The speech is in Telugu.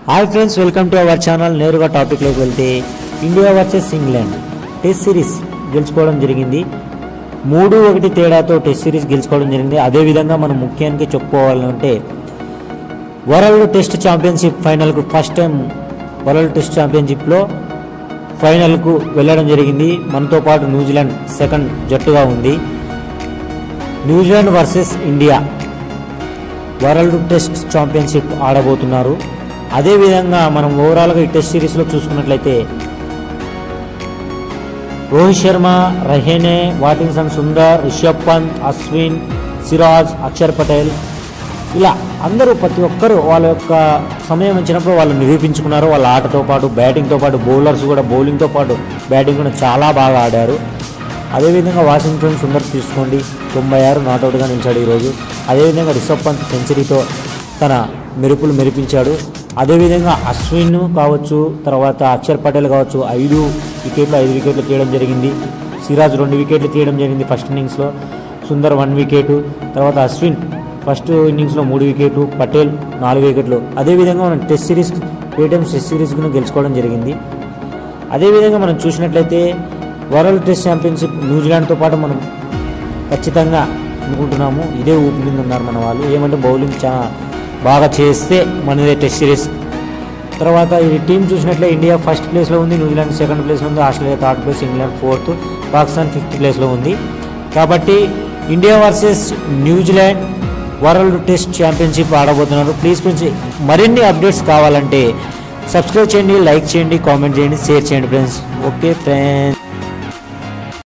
hi friends welcome to our channel నేరుగా టాపిక్లోకి వెళ్తే India versus England test series గెలుచుకోవడం జరిగింది మూడు ఒకటి తేడాతో టెస్ట్ సిరీస్ గెలుచుకోవడం జరిగింది అదేవిధంగా మనం ముఖ్యానికి చెప్పుకోవాలంటే వరల్డ్ టెస్ట్ ఛాంపియన్షిప్ ఫైనల్కు ఫస్ట్ టైం వరల్డ్ టెస్ట్ ఛాంపియన్షిప్లో ఫైనల్కు వెళ్ళడం జరిగింది మనతో పాటు న్యూజిలాండ్ సెకండ్ జట్టుగా ఉంది New Zealand versus India world test championship ఆడబోతున్నారు అదేవిధంగా మనం ఓవరాల్గా ఈ టెస్ట్ సిరీస్లో చూసుకున్నట్లయితే రోహిత్ శర్మ రహేనే వాటింగ్సన్ సుందర్ రిషబ్ పంత్ అశ్విన్ సిరాజ్ అక్షర్ పటేల్ ఇలా అందరూ ప్రతి ఒక్కరు వాళ్ళ యొక్క సమయం వచ్చినప్పుడు వాళ్ళు నిరూపించుకున్నారు వాళ్ళ ఆటతో పాటు బ్యాటింగ్తో పాటు బౌలర్స్ కూడా బౌలింగ్తో పాటు బ్యాటింగ్ కూడా చాలా బాగా ఆడారు అదేవిధంగా వాషింగ్టన్ సుందర్ తీసుకోండి తొంభై ఆరు నాట్అవుట్గా నిలిచాడు ఈరోజు అదేవిధంగా రిషబ్ పంత్ సెంచరీతో తన మెరుపులు మెరిపించాడు అదేవిధంగా అశ్విన్ కావచ్చు తర్వాత అక్షర్ పటేల్ కావచ్చు ఐదు వికెట్లు ఐదు వికెట్లు తీయడం జరిగింది సిరాజ్ రెండు వికెట్లు తీయడం జరిగింది ఫస్ట్ ఇన్నింగ్స్లో సుందర్ వన్ వికెట్ తర్వాత అశ్విన్ ఫస్ట్ ఇన్నింగ్స్లో మూడు వికెట్లు పటేల్ నాలుగు వికెట్లు అదేవిధంగా మనం test series times test series కూడా గెలుచుకోవడం జరిగింది అదేవిధంగా మనం చూసినట్లయితే వరల్డ్ టెస్ట్ ఛాంపియన్షిప్ న్యూజిలాండ్తో పాటు మనం ఖచ్చితంగా అనుకుంటున్నాము ఇదే ఊపి మీద ఉన్నారు మన వాళ్ళు ఏమంటే బౌలింగ్ చాలా బాగా చేస్తే మనదే టెస్ట్ సిరీస్ తర్వాత ఈ టీం చూసినట్లే ఇండియా ఫస్ట్ ప్లేస్లో ఉంది న్యూజిలాండ్ సెకండ్ ప్లేస్లో ఉంది Australia third place England fourth Pakistan fifth ప్లేస్లో ఉంది కాబట్టి India versus New Zealand world test championship ఆడబోతున్నారు ప్లీజ్ ఫ్రెండ్స్ మరిన్ని అప్డేట్స్ కావాలంటే సబ్స్క్రైబ్ చేయండి లైక్ చేయండి కామెంట్ చేయండి షేర్ చేయండి ఫ్రెండ్స్ ఓకే ఫ్రెండ్స్